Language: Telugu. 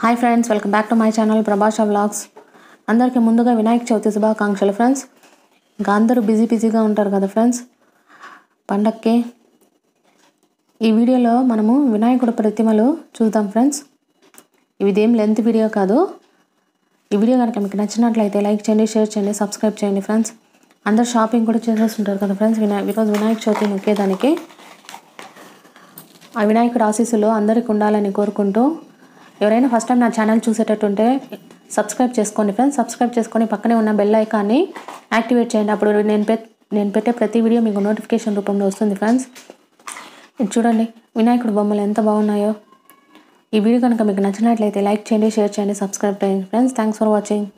hi friends welcome back to my channel Prabhasha vlogs అందరికీ ముందుగా వినాయక చవితి శుభాకాంక్షలు ఫ్రెండ్స్ ఇంకా అందరూ బిజీ బిజీగా ఉంటారు కదా ఫ్రెండ్స్ పండక్కి ఈ వీడియోలో మనము వినాయకుడి ప్రతిమలు చూద్దాం ఫ్రెండ్స్ ఇదేం లెంత్ వీడియో కాదు ఈ వీడియో కనుక మీకు నచ్చినట్లయితే లైక్ చేయండి షేర్ చేయండి సబ్స్క్రైబ్ చేయండి ఫ్రెండ్స్ అందరు షాపింగ్ కూడా చేసేస్తుంటారు కదా ఫ్రెండ్స్ వినాయ ఈరోజు వినాయక చవితి మొక్కేదానికి ఆ వినాయకుడు ఆశీస్సులు అందరికి ఉండాలని కోరుకుంటూ ఎవరైనా ఫస్ట్ టైం నా ఛానల్ చూసేటట్టుంటే సబ్స్క్రైబ్ చేసుకోండి ఫ్రెండ్స్ సబ్స్క్రైబ్ చేసుకొని పక్కనే ఉన్న బెల్ ఐకాన్ని యాక్టివేట్ చేయండి అప్పుడు నేను పె నేను పెట్టే ప్రతి వీడియో మీకు నోటిఫికేషన్ రూపంలో వస్తుంది ఫ్రెండ్స్ ఇది చూడండి వినాయకుడు బొమ్మలు ఎంత బాగున్నాయో ఈ వీడియో కనుక మీకు నచ్చినట్లయితే లైక్ చేయండి షేర్ చేయండి సబ్స్క్రైబ్ చేయండి ఫ్రెండ్స్ థ్యాంక్స్ ఫర్ వాచింగ్